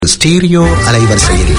Stereo அலைவரிசையில்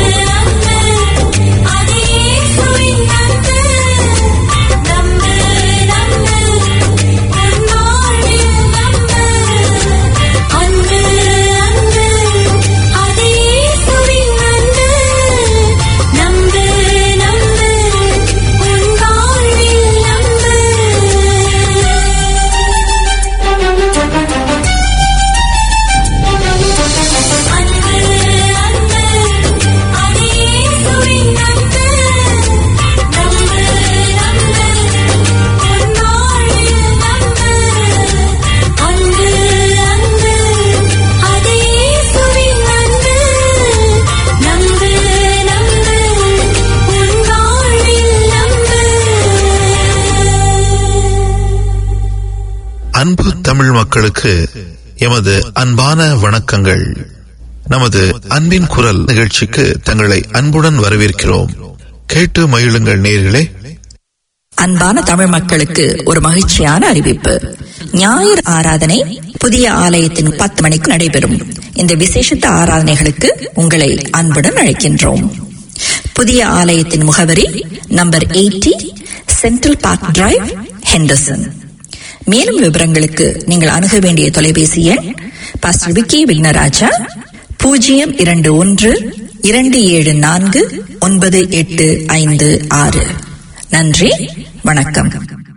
அன்பு தமிழ் மக்களுக்கு எமது அன்பான வணக்கங்கள் நமது அன்பின் குரல் நிகழ்ச்சிக்கு தங்களை அன்புடன் வரவேற்கிறோம் கேட்டு மகிழுங்கள் நேர்களே அன்பான தமிழ் மக்களுக்கு ஒரு மகிழ்ச்சியான அறிவிப்பு ஞாயிறு ஆராதனை புதிய ஆலயத்தின் பத்து மணிக்கு நடைபெறும் இந்த விசேஷத்த ஆராதனைகளுக்கு உங்களை அன்புடன் அழைக்கின்றோம் புதிய ஆலயத்தின் முகவரி number eighty central park drive Henderson மேலும் விவரங்களுக்கு நீங்கள் அணுக வேண்டிய தொலைபேசி எண் பாஸ்டர் விக்கி விக்னராஜா பூஜ்ஜியம் இரண்டு ஒன்று இரண்டு ஏழு நான்கு ஒன்பது எட்டு ஐந்து ஆறு நன்றி வணக்கம்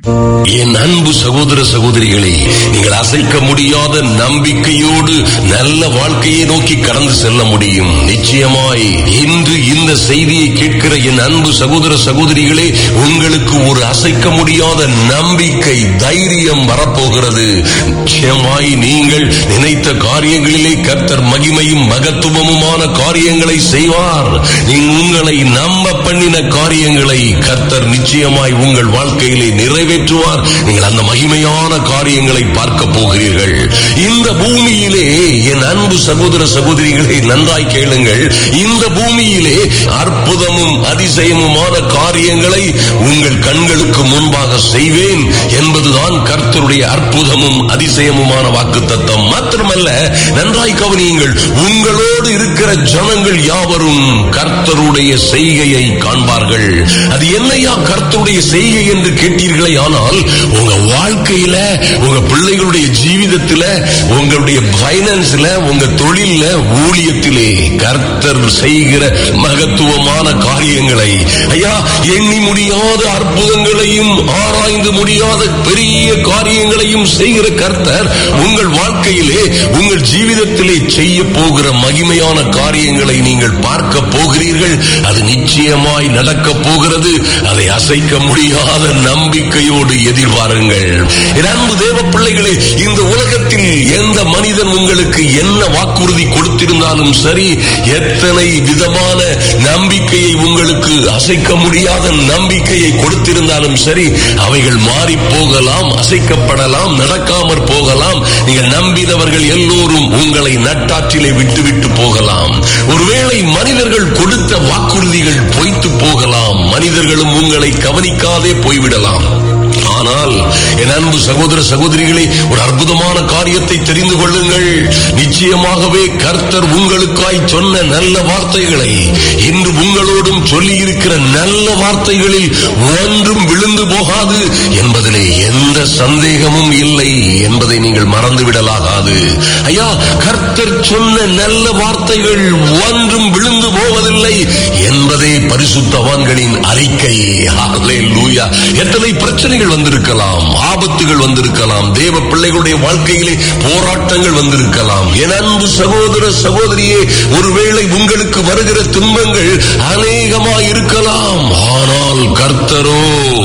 என் அன்பு சகோதர சகோதரிகளே நீங்கள் அசைக்க முடியாத நம்பிக்கையோடு நல்ல வாழ்க்கையை நோக்கி கடந்து செல்ல முடியும் நிச்சயமாய் இன்று இந்த செய்தியை கேட்கிற என் அன்பு சகோதர சகோதரிகளே உங்களுக்கு ஒரு அசைக்க முடியாத நம்பிக்கை தைரியம் வரப்போகிறது நிச்சயமாய் நீங்கள் நினைத்த காரியங்களிலே கர்த்தர் மகிமையும் மகத்துவமுமான காரியங்களை செய்வார் நீ உங்களை நம்ப பண்ணின காரியங்களை கர்த்தர் நிச்சயமாய் உங்கள் வாழ்க்கையிலே நிறைவே நிறைவேற்றுவார் நீங்கள் அந்த மகிமையான காரியங்களை பார்க்க போகிறீர்கள் இந்த பூமியிலே என் அன்பு சகோதர சகோதரிகளை நன்றாய் கேளுங்கள் இந்த பூமியிலே அற்புதமும் அதிசயமுமான காரியங்களை உங்கள் கண்களுக்கு முன்பாக செய்வேன் என்பதுதான் கர்த்தருடைய அற்புதமும் அதிசயமுமான வாக்கு தத்தம் மாத்திரமல்ல நன்றாய் கவனியுங்கள் உங்களோடு இருக்கிற ஜனங்கள் யாவரும் கர்த்தருடைய செய்கையை காண்பார்கள் அது என்னையா கர்த்தருடைய செய்கை என்று கேட்டீர்களே ஆனால் உங்க வாழ்க்கையில உங்க பிள்ளைகளுடைய ஜீவிதத்துல உங்களுடைய பைனான்ஸ்ல உங்க தொழில ஊழியத்திலே கர்த்தர் செய்கிற மகத்துவமான காரியங்களை ஐயா எண்ணி முடியாத அற்புதங்களையும் ஆராய்ந்து முடியாத பெரிய காரியங்களையும் செய்கிற கர்த்தர் உங்கள் வாழ்க்கையிலே உங்கள் ஜீவிதத்திலே செய்ய போகிற மகிமையான காரியங்களை நீங்கள் பார்க்க போகிறீர்கள் அது நிச்சயமாய் நடக்க போகிறது அதை அசைக்க முடியாத நம்பிக்கையோடு எதிர்பாருங்கள் அன்பு தேவ பிள்ளைகளே இந்த உலகத்தில் எந்த மனிதன் உங்களுக்கு என்ன வாக்குறுதி கொடுத்திருந்தாலும் சரி எத்தனை விதமான நம்பிக்கையை உங்களுக்கு அசைக்க முடியாத நம்பிக்கையை கொடுத்திருந்தாலும் சரி அவைகள் மாறி போகலாம் அசைக்கப்படலாம் நடக்காமற் போகலாம் நீங்கள் நம்பினவர்கள் எல்லோரும் உங்களை நட்டாற்றிலே விட்டுவிட்டு போகலாம் ஒருவேளை மனிதர்கள் கொடுத்த வாக்குறுதிகள் பொய்த்து போகலாம் மனிதர்களும் உங்களை கவனிக்காதே போய்விடலாம் ஆனால் என் அன்பு சகோதர சகோதரிகளே ஒரு அற்புதமான காரியத்தை தெரிந்து கொள்ளுங்கள் நிச்சயமாகவே கர்த்தர் உங்களுக்காய் சொன்ன நல்ல வார்த்தைகளை இன்று உங்களோடும் சொல்லி இருக்கிற நல்ல வார்த்தைகளில் ஒன்றும் விழுந்து போகாது என்பதிலே எந்த சந்தேகமும் இல்லை என்பதை நீங்கள் மறந்துவிடலாகாது ஐயா கர்த்தர் சொன்ன நல்ல வார்த்தைகள் ஒன்றும் விழுந்து போவதில்லை என்பதே பரிசுத்தவான்களின் அறிக்கை லூயா எத்தனை பிரச்சனைகள் வந்திருக்கலாம் ஆபத்துகள் வந்திருக்கலாம் தேவ பிள்ளைகளுடைய வாழ்க்கையிலே போராட்டங்கள் வந்திருக்கலாம் என் அன்பு சகோதர சகோதரியே ஒருவேளை உங்களுக்கு வருகிற துன்பங்கள் அநேகமாய் இருக்கலாம் ஆனால் கர்த்தரோ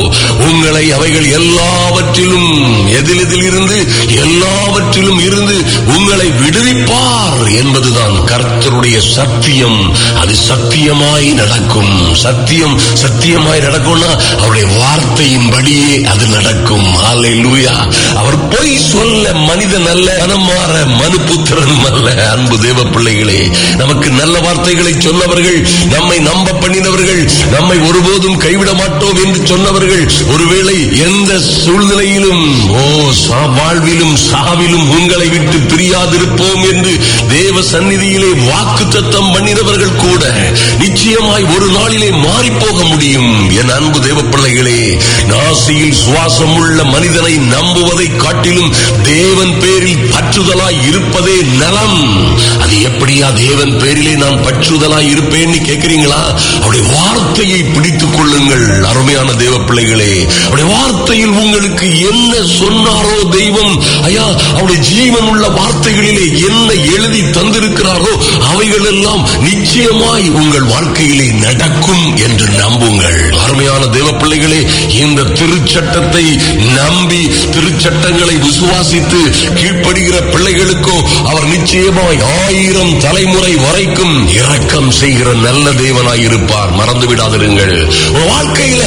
உங்களை அவைகள் எல்லாவற்றிலும் எதிலெதில் இருந்து எல்லாவற்றிலும் இருந்து உங்களை விடுவிப்பார் என்பதுதான் கர்த்தருடைய சத்தியம் அது சத்தியமாய் நடக்கும் சத்தியம் சத்தியமாய் நடக்கும்னா அவருடைய வார்த்தையின்படியே அது நடக்கும் ஹalleluya அவர் பொய் சொல்ல மனிதன் அல்ல மனமாற மனுபுத்திரனும் அல்ல அன்பு தேவ பிள்ளைகளே நமக்கு நல்ல வார்த்தைகளை சொன்னவர்கள் நம்மை நம்ப பண்ணினவர்கள் நம்மை ஒருபோதும் கைவிட மாட்டோம் என்று சொன்னவர்கள் ஒருவேளை எந்த சூழ்நிலையிலும் ஓ சா வாழ்விலும் சாவிலும் உங்களை விட்டு பிரியாதிருப்போம் என்று தேவ சந்நிதியிலே வாக்கு தத்தம் பண்ணினவர்கள் கூட நிச்சயமாய் ஒரு நாளிலே மாறி போக முடியும் என் அன்பு தேவ பிள்ளைகளே நாசியில் சுவாசம் உள்ள மனிதனை நம்புவதை காட்டிலும் தேவன் பேரில் பற்றுதலாய் இருப்பதே நலம் அது எப்படியா தேவன் பேரிலே நான் பற்றுதலாய் இருப்பேன்னு கேட்கிறீங்களா அவருடைய வார்த்தையை பிடித்துக் கொள்ளுங்கள் அருமையான தேவ பிள்ளைகளே அவருடைய வார்த்தையில் உங்களுக்கு என்ன சொன்னாரோ தெய்வம் ஐயா அவருடைய ஜீவன் உள்ள வார்த்தைகளிலே என்ன எழுதி தந்திருக்கிறாரோ அவைகள் எல்லாம் நிச்சயமாய் உங்கள் வாழ்க்கையிலே நடக்கும் என்று நம்புங்கள் அருமையான தேவ பிள்ளைகளே இந்த திருச்சட்டத்தை நம்பி திருச்சட்டங்களை விசுவாசித்து கீழ்ப்படுகிற பிள்ளைகளுக்கோ அவர் நிச்சயமாய் ஆயிரம் தலைமுறை வரைக்கும் இரக்கம் செய்கிற நல்ல தேவனாய் இருப்பார் மறந்து விடாதிருங்கள் உங்க வாழ்க்கையில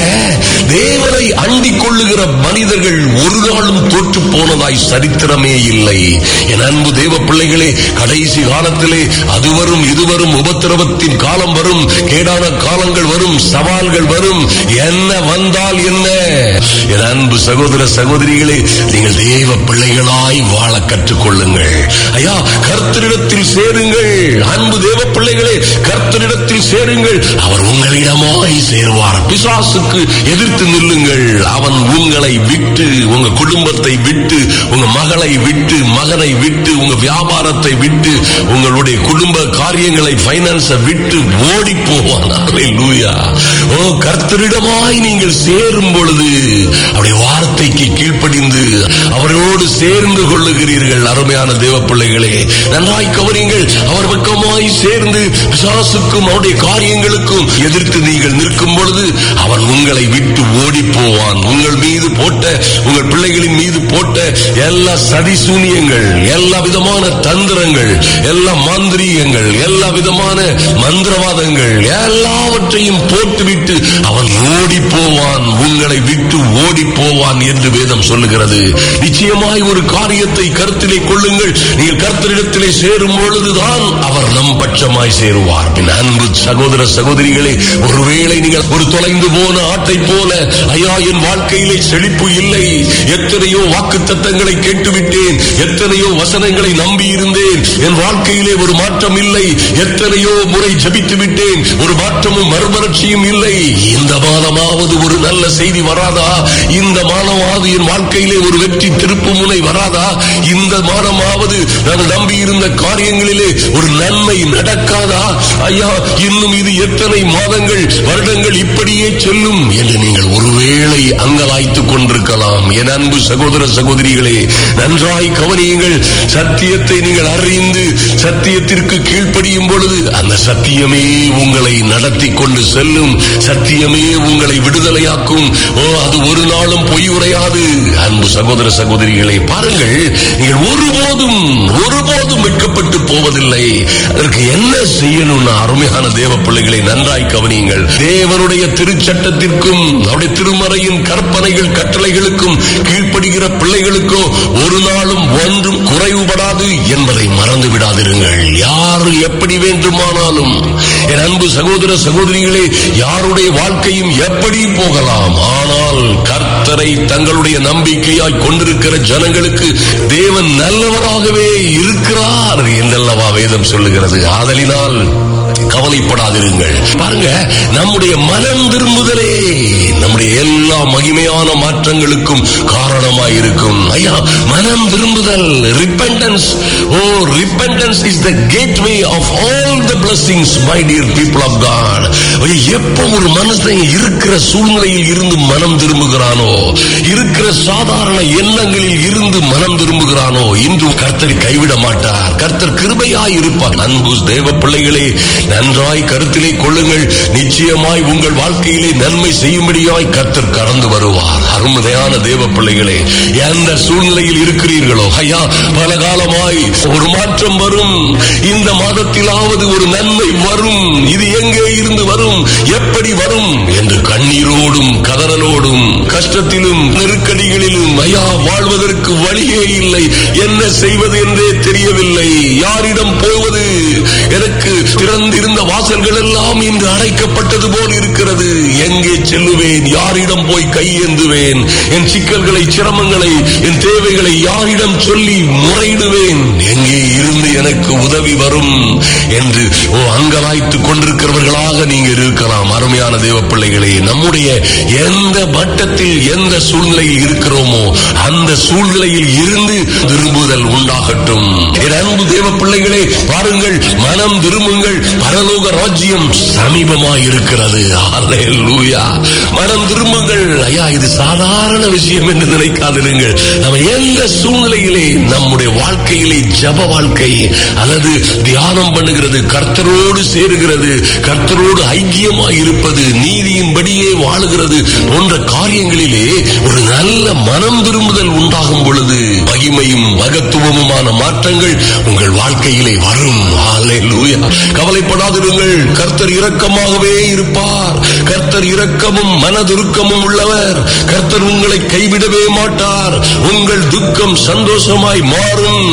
தேவனை அண்டிக் கொள்ளுகிற மனிதர்கள் ஒரு நாளும் தோற்று போனதாய் சரித்திரமே இல்லை என் அன்பு தேவ பிள்ளைகளே கடைசி காலத்திலே அது வரும் இது வரும் உபத்திரவத்தின் காலம் வரும் கேடான காலங்கள் வரும் சவால்கள் வரும் என்ன வந்தால் என்ன என் அன்பு சகோதர சகோதரிகளே நீங்கள் தேவ பிள்ளைகளாய் வாழ கற்றுக்கொள்ளுங்கள் ஐயா கர்த்தரிடத்தில் சேருங்கள் அன்பு தேவ பிள்ளைகளே கர்த்தரிடத்தில் சேருங்கள் அவர் உங்களிடமாய் சேருவார் பிசாசுக்கு எதிர்த்து நில்லுங்கள் அவன் உங்களை விட்டு உங்க குடும்பத்தை விட்டு உங்க மகளை விட்டு மகனை விட்டு உங்க வியாபாரத்தை விட்டு உங்களுடைய குடும்ப காரியங்களை பைனான்ஸ விட்டு ஓடி போவான் அல்லேலூயா. ஓ கர்த்தரிடமாய் நீங்கள் சேரும் பொழுது அவருடைய வார்த்தைக்கு கீழ்ப்படிந்து அவரோடு சேர்ந்து கொள்ளுகிறீர்கள் அருமையான தேவ பிள்ளைகளே நன்றாய் கவனிங்கள் அவர் பக்கமாய் சேர்ந்து பிசாசுக்கும் அவருடைய காரியங்களுக்கும் எதிர்த்து நீங்கள் நிற்கும் பொழுது அவன் உங்களை விட்டு ஓடி போவான் உங்கள் மீது போட்ட உங்கள் பிள்ளைகளின் மீது போட்ட எல்லா சதிசூனியங்கள் எல்லா விதமான தந்திரங்கள் எல்லா மாந்திரீகங்கள் எல்லா விதமான மந்திரவாதங்கள் எல்லாவற்றையும் போட்டுவிட்டு அவன் ஓடி போவான் உங்களை விட்டு ஓடி போவான் என்று வேதம் சொல்லுகிறது நிச்சயமாய் ஒரு காரியத்தை கருத்திலே கொள்ளுங்கள் நீங்கள் கர்த்தரிடத்திலே சேரும் பொழுதுதான் அவர் நம் பட்சமாய் சேருவார் என் அன்பு சகோதர சகோதரிகளே ஒருவேளை நீங்கள் ஒரு தொலைந்து போன ஆட்டை போல ஐயா என் வாழ்க்கையிலே செழிப்பு இல்லை எத்தனையோ வாக்கு தத்தங்களை கேட்டுவிட்டேன் எத்தனையோ வசனங்களை நம்பி இருந்தேன் என் வாழ்க்கையிலே ஒரு மாற்றம் இல்லை எத்தனையோ முறை ஜபித்து விட்டேன் ஒரு மாற்றமும் மறுமலர்ச்சியும் இல்லை இந்த மாதமாவது ஒரு நல்ல செய்தி வராதா இந்த மாதமாவது என் வாழ்க்கையிலே ஒரு வெற்றி திருப்பு முனை வராதா இந்த மாதமாவது நான் நம்பி இருந்த காரியங்களிலே ஒரு நன்மை நடக்காதா ஐயா இன்னும் இது எத்தனை மாதங்கள் வருடங்கள் இப்படியே செல்லும் என்று நீங்கள் ஒருவேளை அங்கலாய்த்துக் கொண்டிருக்கலாம் என் அன்பு சகோதர சகோதரிகளே நன்றாய் கவனியுங்கள் சத்தியத்தை நீங்கள் அறிந்து சத்தியத்திற்கு கீழ்ப்படியும் பொழுது அந்த சத்தியமே உங்களை நடத்தி கொண்டு செல்லும் சத்தியமே உங்களை விடுதலையாக்கும் ஓ அது ஒரு நாளும் பொய் உரையாது அன்பு சகோதர சகோதரிகளை பாருங்கள் நீங்கள் ஒருபோதும் ஒருபோதும் வெட்கப்பட்டு போவதில்லை அதற்கு என்ன செய்யணும்னா அருமையான தேவ பிள்ளைகளை நன்றாய் கவனியுங்கள் தேவனுடைய திருச்சட்டத்திற்கும் அவருடைய திருமறையின் கற்பனைகள் கட்டளைகளுக்கும் கீழ்ப்படுகிற பிள்ளைகளுக்கோ ஒரு நாளும் ஒன்றும் குறைவுபடாது என்பதை மறந்து விடாதிருங்கள் யார் எப்படி வேண்டுமானாலும் என் அன்பு சகோதர சகோதரிகளே யாருடைய வாழ்க்கையும் எப்படி போகலாம் ஆனால் கர்த்தரை தங்களுடைய நம்பிக்கையாய் கொண்டிருக்கிற ஜனங்களுக்கு தேவன் நல்லவராகவே இருக்கிறார் என்றல்லவா வேதம் சொல்லுகிறது ஆதலினால் கவலைப்படாதிருங்கள் பாருங்க நம்முடைய மனம் திரும்புதலே நம்முடைய எல்லா மகிமையான மாற்றங்களுக்கும் காரணமாய் இருக்கும் ஐயா மனம் திரும்புதல் repentance oh repentance is the gateway of all the blessings my dear people of God எப்ப ஒரு மனுஷன் இருக்கிற சூழ்நிலையில் இருந்து மனம் திரும்புகிறானோ இருக்கிற சாதாரண எண்ணங்களில் இருந்து மனம் திரும்புகிறானோ இன்று கர்த்தர் கைவிட மாட்டார் கர்த்தர் கிருபையாய் இருப்பார் அன்பு தேவ பிள்ளைகளே நன்றாய் கருத்திலே கொள்ளுங்கள் நிச்சயமாய் உங்கள் வாழ்க்கையிலே நன்மை செய்யும்படியாய் கர்த்தர் கடந்து வருவார் அருமையான தேவ பிள்ளைகளே எந்த சூழ்நிலையில் இருக்கிறீர்களோ ஐயா பல காலமாய் ஒரு மாற்றம் வரும் இந்த மாதத்திலாவது ஒரு நன்மை வரும் இது எங்கே இருந்து வரும் எப்படி வரும் என்று கண்ணீரோடும் கதறலோடும் கஷ்டத்திலும் நெருக்கடிகளிலும் ஐயா வாழ்வதற்கு வழியே இல்லை என்ன செய்வது என்றே தெரியவில்லை யாரிடம் போவது எனக்கு திறந்திருந்த வாசல்கள் எல்லாம் இன்று அடைக்கப்பட்டது போல் இருக்கிறது எங்கே செல்லுவேன் யாரிடம் போய் கையேந்துவேன் என் சிக்கல்களை சிரமங்களை என் தேவைகளை யாரிடம் சொல்லி முறையிடுவேன் எங்கே இருந்து எனக்கு உதவி வரும் என்று ஓ அங்கலாய்த்துக் கொண்டிருக்கிறவர்களாக நீங்க இருக்கலாம் அருமையான தேவ பிள்ளைகளே நம்முடைய எந்த மட்டத்தில் எந்த சூழ்நிலையில் இருக்கிறோமோ அந்த சூழ்நிலையில் இருந்து திரும்புதல் உண்டாகட்டும் என் அன்பு தேவ பிள்ளைகளே பாருங்கள் மனம் திரும்புங்கள் பரலோக ராஜ்யம் சமீபமாய் இருக்கிறது ஹalleluya மனம் திரும்புங்கள் ஐயா இது சாதாரண விஷயம் என்று நினைக்காதிருங்கள் நம்ம எந்த சூழ்நிலையிலே நம்முடைய வாழ்க்கையிலே ஜப வாழ்க்கை அல்லது தியானம் பண்ணுகிறது கர்த்தரோடு சேருகிறது கர்த்தரோடு ஐக்கியமாய் இருப்பது நீதியின்படியே வாழுகிறது போன்ற காரியங்களிலே ஒரு நல்ல மனம் திரும்புதல் உண்டாகும் பொழுது மகிமையும் மகத்துவமுமான மாற்றங்கள் உங்கள் வாழ்க்கையிலே வரும் ஹalleluya கவலைப்படாதிருங்கள் கர்த்தர் இரக்கமாகவே இருப்பார் கர்த்தர் இரக்கமும் மனதுருக்கமும் உள்ளவர் கர்த்தர் உங்களை கைவிடவே மாட்டார் உங்கள் துக்கம் சந்தோஷமாய் மாறும்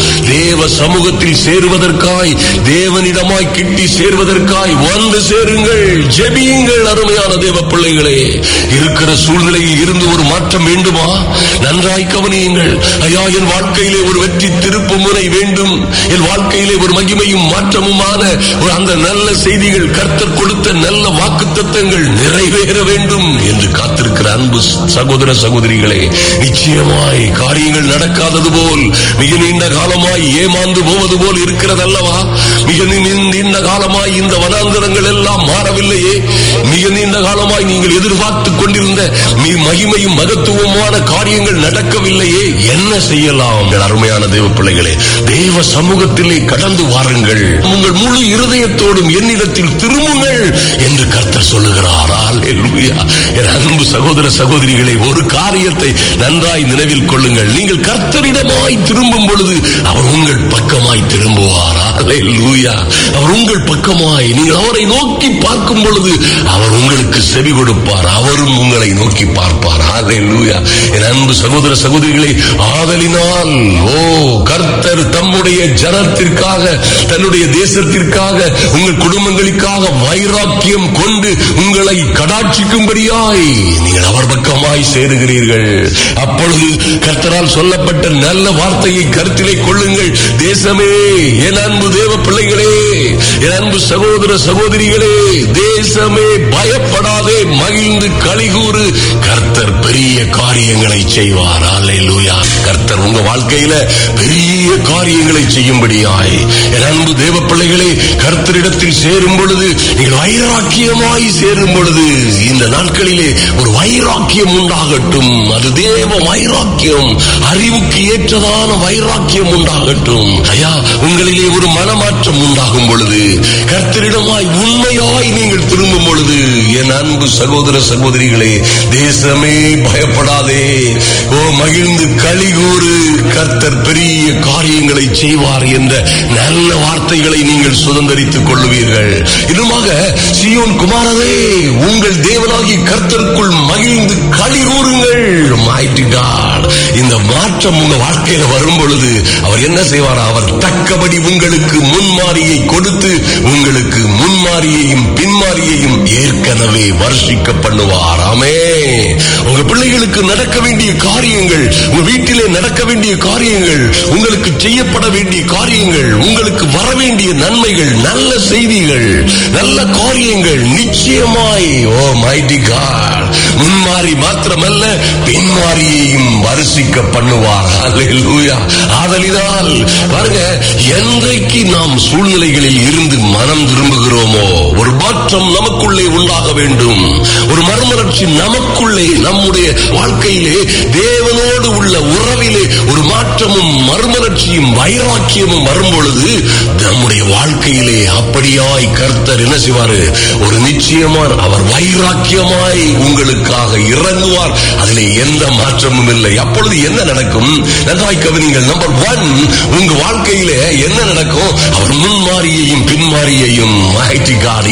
தேவ சமூகத்தில் சேருவதற்காய் தேவனிடமாய் கிட்டி சேர்வதற்காய் வந்து சேருங்கள் ஜெபியுங்கள் அருமையான தேவ பிள்ளைகளே இருக்கிற சூழ்நிலையில் இருந்து ஒரு மாற்றம் வேண்டுமா நன்றாய் கவனியுங்கள் ஐயா என் வாழ்க்கையிலே ஒரு வெற்றி திருப்பு முறை வேண்டும் என் வாழ்க்கையிலே ஒரு மகிமையும் மாற்றமுமான ஒரு அந்த நல்ல செய்திகள் கர்த்தர் கொடுத்த நல்ல வாக்குத்தத்தங்கள் நிறைவேற வேண்டும் என்று காத்திருக்கிற அன்பு சகோதர சகோதரிகளே நிச்சயமாய் காரியங்கள் நடக்காதது போல் மிக நீண்ட காலமாய் ஏமாந்து போவது போல் இருக்கிறது அல்லவா மிக நீ- நீண்ட காலமாய் இந்த வனாந்தரங்கள் எல்லாம் மாறவில்லையே மிக நீண்ட காலமாய் நீங்கள் எதிர்பார்த்துக் கொண்டிருந்த மி- மகிமையும் மகத்துவமான காரியங்கள் நடக்கவில்லையே என்ன செய்யலாம் எங்கள் அருமையான தேவ பிள்ளைகளே தேவ சமூகத்திலே கடந்து வாருங்கள் உங்கள் முழு இருதயத்தோடும் என்னிடத்தில் திரும்புங்கள் என்று கர்த்தர் சொல்லுகிறார் ஹalleluya. என் அன்பு சகோதர சகோதரிகளை ஒரு காரியத்தை நன்றாய் நினைவில் கொள்ளுங்கள் நீங்கள் கர்த்தரிடமாய் திரும்பும் பொழுது அவர் உங்கள் பக்கமாய் திரும்புவார் ஹalleluya. அவர் உங்கள் பக்கமாய் நீங்கள் அவரை நோக்கி பார்க்கும் பொழுது அவர் உங்களுக்கு செவி கொடுப்பார் அவரும் உங்களை நோக்கி பார்ப்பார் ஹalleluya. என் அன்பு சகோதர சகோதரிகளை ஆதலினால் ஓ கர்த்தர் தம்முடைய ஜனத்திற்காக தன்னுடைய தேசத்திற்காக உங்கள் குடும்பங்களுக்காக வைராக்கியம் கொண்டு உங்களை கடாட்சிக்கும்படியாய் நீங்கள் அவர் பக்கமாய் சேருகிறீர்கள் அப்பொழுது கர்த்தரால் சொல்லப்பட்ட நல்ல வார்த்தையை கருத்திலே கொள்ளுங்கள் தேசமே என் அன்பு தேவ பிள்ளைகளே என் அன்பு சகோதர சகோதரிகளே தேசமே பயப்படாதே மகிழ்ந்து கலிகூறு கர்த்தர் பெரிய காரியங்களை செய்வார் அல்லேலூயா கர்த்தர் உங்க வாழ்க்கையில பெரிய காரியங்களை செய்யும்படியாய் என் அன்பு தேவ பிள்ளைகளே கர்த்தரிடத்தில் சேரும் பொழுது நீங்கள் வைராக்கியமாய் சேரும் பொழுது இந்த நாட்களிலே ஒரு வைராக்கியம் உண்டாகட்டும் அது தேவ வைராக்கியம் அறிவுக்கு ஏற்றதான வைராக்கியம் உண்டாகட்டும் ஐயா உங்களிலே ஒரு மனமாற்றம் உண்டாகும் பொழுது கர்த்தரிடமாய் உண்மையாய் நீங்கள் திரும்பும் பொழுது என் அன்பு சகோதர சகோதரிகளே தேசமே பயப்படாதே ஓ மகிழ்ந்து கலிகூறு கர்த்தர் பெரிய காரியங்களை செய்வார் என்ற நல்ல வார்த்தைகளை நீங்கள் சுதந்திரித்துக் கொள்ளுவீர்கள் இதுமாக சியோன் குமாரரே உங்கள் தேவனாகி கர்த்தருக்குள் மகிழ்ந்து களி கூறுங்கள் mighty God இந்த மாற்றம் உங்க வாழ்க்கையில வரும் பொழுது அவர் என்ன செய்வார் அவர் தக்கபடி உங்களுக்கு முன்மாரியை கொடுத்து உங்களுக்கு முன்மாரியையும் பின்மாரியையும் ஏற்கனவே வருஷிக்க பண்ணுவார் ஆமே உங்க பிள்ளைகளுக்கு நடக்க வேண்டிய காரியங்கள் உங்க வீட்டிலே நடக்க வேண்டிய காரியங்கள் உங்களுக்கு செய்யப்பட வேண்டிய காரியங்கள் உங்களுக்கு வர வேண்டிய நன்மைகள் நல்ல செய்திகள் நல்ல காரியங்கள் நிச்சயமாய் ஓ மைட்டி காட் முன்மாறி மாத்திரமல்ல பின்மாரியையும் வருஷிக்க பண்ணுவார் அல்லேலூயா ஆதலினால் பாருங்க என்றைக்கு நாம் சூழ்நிலைகளில் இருந்து மனம் திரும்புகிறோமோ ஒரு மாற்றம் நமக்குள்ளே உண்டாக வேண்டும் ஒரு மர்மலர்ச்சி நமக்குள்ளே நம்முடைய வாழ்க்கையிலே தேவனோடு உள்ள உறவிலே ஒரு மாற்றமும் மர்மலர்ச்சியும் வைராக்கியமும் வரும் பொழுது நம்முடைய வாழ்க்கையிலே அப்படியாய் கர்த்தர் என்ன செய்வாரு ஒரு நிச்சயமான அவர் வைராக்கியமாய் உங்களுக்காக இறங்குவார் அதிலே எந்த மாற்றமும் இல்லை அப்பொழுது என்ன நடக்கும் நன்றாய் கவனிங்கள் நம்பர் ஒன் உங்க வாழ்க்கையில என்ன நடக்கும் அவர் முன்மாரியையும் பின்மாரியையும் mighty God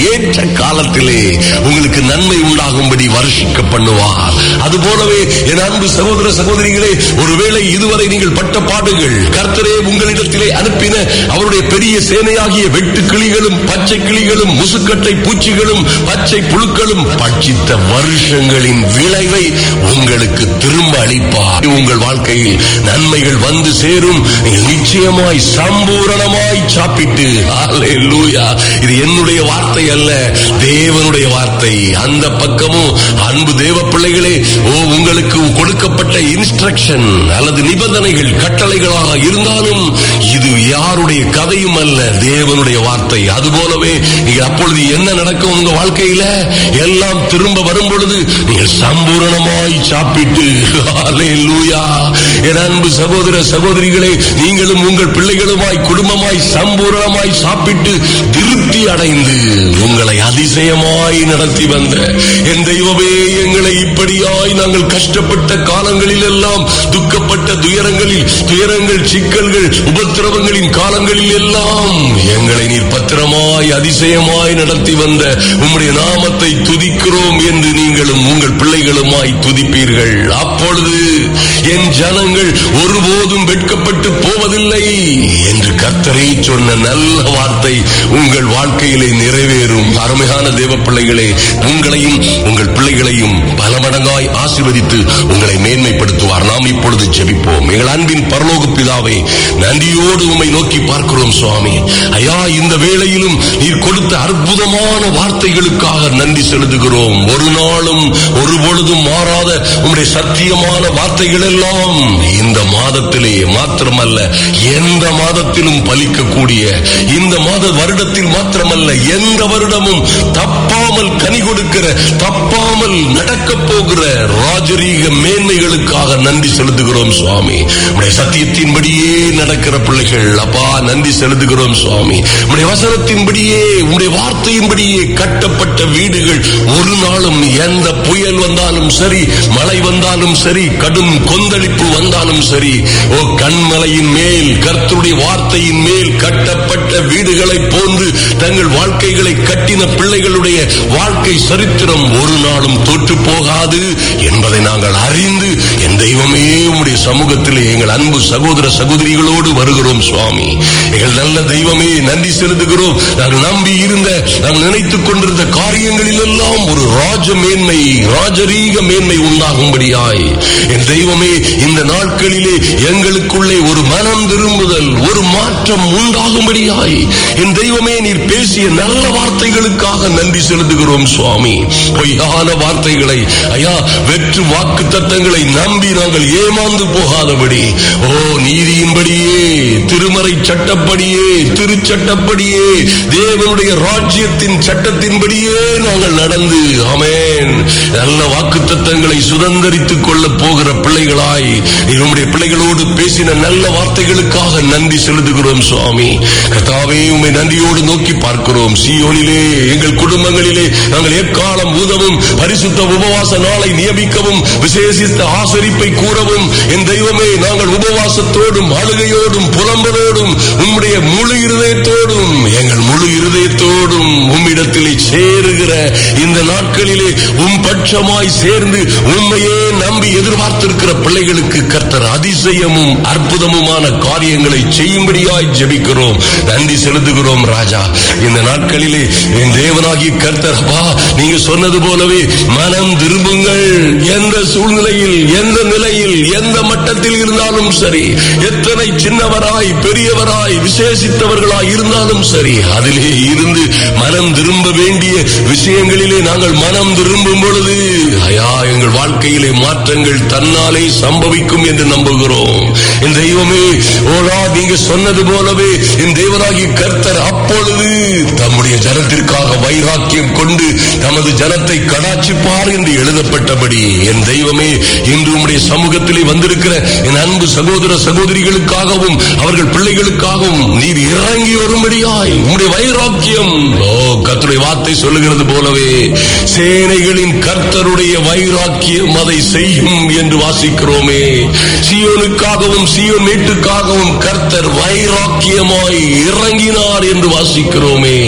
ஏற்ற காலத்திலே உங்களுக்கு நன்மை உண்டாகும்படி வருஷிக்க பண்ணுவார் அது போலவே என் அன்பு சகோதர சகோதரிகளே ஒருவேளை இதுவரை நீங்கள் பட்ட பாடுகள் கர்த்தரே உங்களிடத்திலே அனுப்பின அவருடைய பெரிய சேனையாகிய வெட்டு கிளிகளும் பச்சை கிளிகளும் முசுக்கட்டை பூச்சிகளும் பச்சை புழுக்களும் பட்சித்த வருஷங்களின் விளைவை உங்களுக்கு திரும்ப அளிப்பார் உங்கள் வாழ்க்கையில் நன்மைகள் வந்து சேரும் நீங்கள் நிச்சயமாய் சம்பூரணமாய் சாப்பிட்டு ஹalleluya இது என்னுடைய வார்த்தை அல்ல தேவனுடைய வார்த்தை அந்த பக்கமும் அன்பு தேவ பிள்ளைகளே ஓ உங்களுக்கு கொடுக்கப்பட்ட இன்ஸ்ட்ரக்ஷன் அல்லது நிபந்தனைகள் கட்டளைகளாக இருந்தாலும் இது யாருடைய கதையும் அல்ல தேவனுடைய வார்த்தை அதுபோலவே நீங்கள் அப்பொழுது என்ன நடக்கும் உங்க வாழ்க்கையில எல்லாம் திரும்ப வரும் பொழுது நீங்கள் சம்பூரணமாய் சாப்பிட்டு ஹalleluya என் அன்பு சகோதர சகோதரிகளே நீங்களும் உங்கள் பிள்ளைகளுமாய் குடும்பமாய் சம்பூரணமாய் சாப்பிட்டு திருப்தி அடைந்து உங்களை அதிசயமாய் நடத்தி வந்த என் தெய்வமே எங்களை இப்படியாய் நாங்கள் கஷ்டப்பட்ட காலங்களில் எல்லாம் துக்கப்பட்ட துயரங்களில் துயரங்கள் சிக்கல்கள் உபத்திரவங்களின் காலங்களில் எல்லாம் எங்களை நீர் பத்திரமாய் அதிசயமாய் நடத்தி வந்த உம்முடைய நாமத்தை துதிக்கிறோம் என்று நீங்களும் உங்கள் பிள்ளைகளுமாய் துதிப்பீர்கள் அப்பொழுது என் ஜனங்கள் ஒருபோதும் வெட்கப்பட்டு போவதில்லை என்று கர்த்தரை சொன்ன நல்ல வார்த்தை உங்கள் வாழ்க்கையிலே நிறைவேறும் அருமையான தேவ பிள்ளைகளே உங்களையும் உங்கள் பிள்ளைகளையும் பல மடங்காய் ஆசீர்வதித்து உங்களை மேன்மைப்படுத்துவார் நாம் இப்பொழுது ஜெபிப்போம் எங்கள் அன்பின் பரலோக பிதாவே நன்றியோடு உம்மை நோக்கி பார்க்கிறோம் சுவாமி ஐயா இந்த வேளையிலும் நீர் கொடுத்த அற்புதமான வார்த்தைகளுக்காக நன்றி செலுத்துகிறோம் ஒரு நாளும் ஒரு பொழுதும் மாறாத உம்முடைய சத்தியமான வார்த்தைகள் எல்லாம் இந்த மாதத்திலே மாத்திரமல்ல எந்த மாதத்திலும் பலிக்கக்கூடிய இந்த மாத வருடத்தில் மாத்திரமல்ல எந்த வருடமும் தப்பாமல் கனி கொடுக்கிற தப்பாமல் நடக்க போகிற ராஜரீக மேன்மைகளுக்காக நன்றி செலுத்துகிறோம் சுவாமி உடைய சத்தியத்தின்படியே நடக்கிற பிள்ளைகள் அப்பா நன்றி செலுத்துகிறோம் சுவாமி உடைய வசனத்தின்படியே உடைய வார்த்தையின்படியே கட்டப்பட்ட வீடுகள் ஒரு நாளும் எந்த புயல் வந்தாலும் சரி மழை வந்தாலும் சரி கடும் கொந்தளிப்பு வந்தாலும் சரி ஓ கண்மலையின் மேல் கர்த்தருடைய வார்த்தையின் மேல் கட்டப்பட்ட வீடுகளை போன்று தங்கள் வாழ்க்கைகளை கட்டின பிள்ளைகளுடைய வாழ்க்கை சரித்திரம் ஒரு நாளும் தோற்று போகாது என்பதை நாங்கள் அறிந்து என் தெய்வமே உம்முடைய சமூகத்திலே எங்கள் அன்பு சகோதர சகோதரிகளோடு வருகிறோம் சுவாமி எங்கள் நல்ல தெய்வமே நன்றி செலுத்துகிறோம் நாங்கள் நம்பி இருந்த நாங்கள் நினைத்துக் கொண்டிருந்த காரியங்களில் எல்லாம் ஒரு ராஜ மேன்மை ராஜரீக மேன்மை உண்டாகும்படியாய் என் தெய்வமே இந்த நாட்களிலே எங்களுக்குள்ளே ஒரு மனம் திரும்புதல் ஒரு மாற்றம் உண்டாகும்படியாய் என் தெய்வமே நீர் பேசிய நல்ல வார்த்தைகளுக்காக நன்றி செலுத்துகிறோம் சுவாமி பொய்யான வார்த்தைகளை ஐயா வெற்று வாக்கு தத்தங்களை நம்பி நாங்கள் ஏமாந்து போகாதபடி ஓ நீதியின்படியே திருமறை சட்டப்படியே திருச்சட்டப்படியே தேவனுடைய ராஜ்யத்தின் சட்டத்தின்படியே நாங்கள் நடந்து ஆமென் நல்ல வாக்கு தத்தங்களை சுதந்திரித்துக் கொள்ள போகிற பிள்ளைகளாய் நம்முடைய பிள்ளைகளோடு பேசின நல்ல வார்த்தைகளுக்காக நன்றி செலுத்துகிறோம் சுவாமி கர்த்தாவே உம்மை நன்றியோடு நோக்கி பார்க்கிறோம் சீயோனிலே எங்கள் குடும்பங்களிலே நாங்கள் எக்காலம் உதவும் பரிசுத்த உபவாச நாளை நியமிக்கவும் விசேஷித்த ஆசரிப்பை கூறவும் என் தெய்வமே நாங்கள் உபவாசத்தோடும் அழுகையோடும் புலம்பலோடும் உம்முடைய முழு இருதயத்தோடும் எங்கள் முழு இருதயத்தோடும் உம்மிடத்திலே சேருகிற இந்த நாட்களிலே உம் பட்சமாய் சேர்ந்து உண்மையே நம்பி எதிர்பார்த்திருக்கிற பிள்ளைகளுக்கு கர்த்தர் அதிசயமும் அற்புதமுமான காரியங்களை செய்யும்படியாய் ஜெபிக்கிறோம் நன்றி செலுத்துகிறோம் ராஜா இந்த நாட்களிலே என் தேவனாகிய கர்த்தர் அப்பா நீங்க சொன்னது போலவே மனம் திரும்புங்கள் எந்த சூழ்நிலையில் எந்த நிலையில் எந்த மட்டத்தில் இருந்தாலும் சரி எத்தனை சின்னவராய் பெரியவராய் விசேஷித்தவர்களாய் இருந்தாலும் சரி அதிலே இருந்து மனம் திரும்ப வேண்டிய விஷயங்களிலே நாங்கள் மனம் திரும்பும் பொழுது ஐயா எங்கள் வாழ்க்கையிலே மாற்றங்கள் தன்னாலே சம்பவிக்கும் என்று நம்புகிறோம் என் தெய்வமே ஓடா நீங்க சொன்னது போலவே என் தேவனாகி கர்த்தர் அப்பொழுது தம்முடைய ஜனத்திற்காக வைராக்கியம் கொண்டு தமது ஜனத்தை கடாட்சிப்பார் என்று எழுதப்பட்டபடி என் தெய்வமே இன்று உம்முடைய சமூகத்திலே வந்திருக்கிற என் அன்பு சகோதர சகோதரிகளுக்காகவும் அவர்கள் பிள்ளைகளுக்காகவும் நீர் இறங்கி வரும்படியாய் உம்முடைய வைராக்கியம் ஓ கர்த்தருடைய வார்த்தை சொல்லுகிறது போலவே சேனைகளின் கர்த்தருடைய வைராக்கியம் அதை செய்யும் என்று வாசிக்கிறோமே சியோனுக்காகவும் சியோன் மீட்டுக்காகவும் கர்த்தர் வைராக்கியமாய் இறங்கினார் என்று வாசிக்கிறோமே என்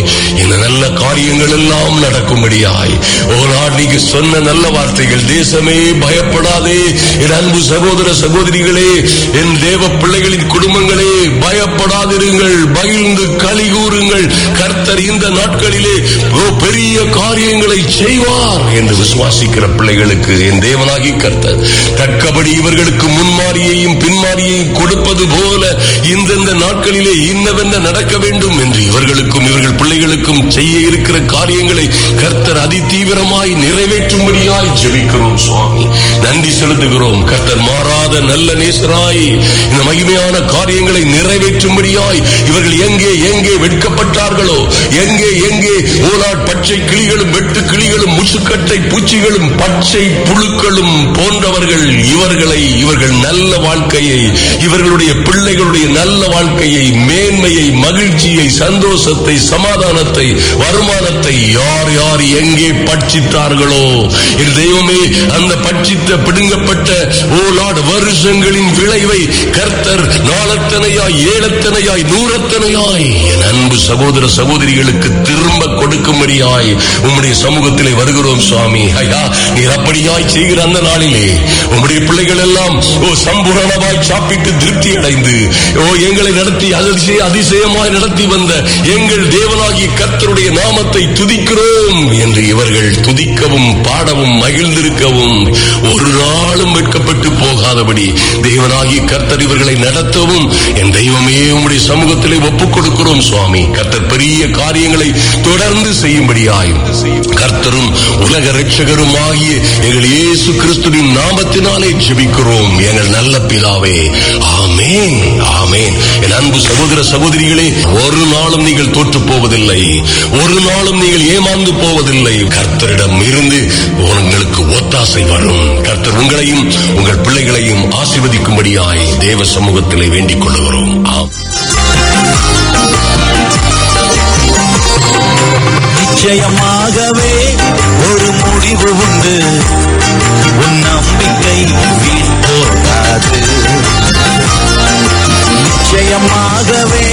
இந்த நல்ல காரியங்கள் எல்லாம் நடக்கும்படியாய் ஓ நாள் நீங்க சொன்ன நல்ல வார்த்தைகள் தேசமே பயப்படாதே என் அன்பு சகோதர சகோதரிகளே என் தேவ பிள்ளைகளின் குடும்பங்களே பயப்படாதிருங்கள் மகிழ்ந்து களி கூறுங்கள் கர்த்தர் இந்த நாட்களிலே ஓ பெரிய காரியங்களை செய்வார் என்று விசுவாசிக்கிற பிள்ளைகளுக்கு என் தேவனாகி கர்த்தர் தக்கபடி இவர்களுக்கு முன்மாரியையும் பின்மாரியையும் கொடுப்பது போல இந்தந்த நாட்களிலே இன்னவென்ன நடக்க வேண்டும் என்று இவர்களுக்கும் இவர்கள் பிள்ளைகளுக்கும் செய்ய இருக்கிற காரியங்களை கர்த்தர் அதிதீவிரமாய் நிறைவேற்றும்படியாய் ஜெபிக்கிறோம் சுவாமி நன்றி செலுத்துகிறோம் கர்த்தர் மாறாத நல்ல நேசராய் இந்த மகிமையான காரியங்களை நிறைவேற்றும்படியாய் இவர்கள் எங்கே எங்கே வெட்கப்பட்டார்களோ எங்கே எங்கே ஓலாட் பச்சை கிளிகளும் வெட்டு கிளிகளும் முசுக்கட்டை பூச்சிகளும் பச்சை புழுக்களும் போன்றவர்கள் இவர்களை இவர்கள் நல்ல வாழ்க்கையை இவர்களுடைய பிள்ளைகளுடைய நல்ல வாழ்க்கையை மேன்மையை மகிழ்ச்சியை சந்தோஷத்தை சமாதானத்தை வருமானத்தை யார் யார் எங்கே பட்சித்தார்களோ என் தெய்வமே அந்த பட்சித்த பிடுங்கப்பட்ட ஓ லார்ட் வருஷங்களின் விளைவை கர்த்தர் நாளத்தனையாய் ஏழத்தனையாய் நூறத்தனையாய் என் அன்பு சகோதர சகோதரிகளுக்கு திரும்ப கொடுக்கும்படியாய் உம்முடைய சமூகத்திலே வருகிறோம் சுவாமி ஐயா நீர் அப்படியாய் செய்கிற அந்த நாளிலே உம்முடைய பிள்ளைகள் எல்லாம் ஓ சம்பூரணமாய் சாப்பிட்டு திருப்தி அடைந்து ஓ எங்களை நடத்தி அதிசய அதிசயமாய் நடத்தி வந்த எங்கள் தேவனாகிய கர்த்தருடைய நாமத்தை துதிக்கிறோம் என்று இவர்கள் துதிக்கவும் பாடவும் மகிழ்ந்திருக்கவும் ஒரு நாளும் வெட்கப்பட்டு போகாதபடி தேவனாகிய கர்த்தர் இவர்களை நடத்தவும் என் தெய்வமே உம்முடைய சமூகத்திலே ஒப்புக் கொடுக்கிறோம் சுவாமி கர்த்தர் பெரிய காரியங்களை தொடர்ந்து செய்யும்படியாய் கர்த்தரும் உலக ரட்சகரும் ஆகிய எங்கள் இயேசு கிறிஸ்துவின் நாமத்தினாலே ஜெபிக்கிறோம் எங்கள் நல்ல பிதாவே ஆமேன் ஆமேன் என் அன்பு சகோதர சகோதரிகளே ஒரு நாளும் நீங்கள் தோற்று போவதில்லை ஒரு நாளும் நீங்கள் ஏமாந்து போவதில்லை கர்த்தரிடம் இருந்து உங்களுக்கு ஒத்தாசை வரும் கர்த்தர் உங்களையும் உங்கள் பிள்ளைகளையும் ஆசீர்வதிக்கும்படியாய் தேவ சமூகத்திலே வேண்டிக் கொள்கிறோம் ஆம் நிச்சயமாகவே ஒரு முடிவு உண்டு உன் நம்பிக்கை வீண் போகாது நிச்சயமாகவே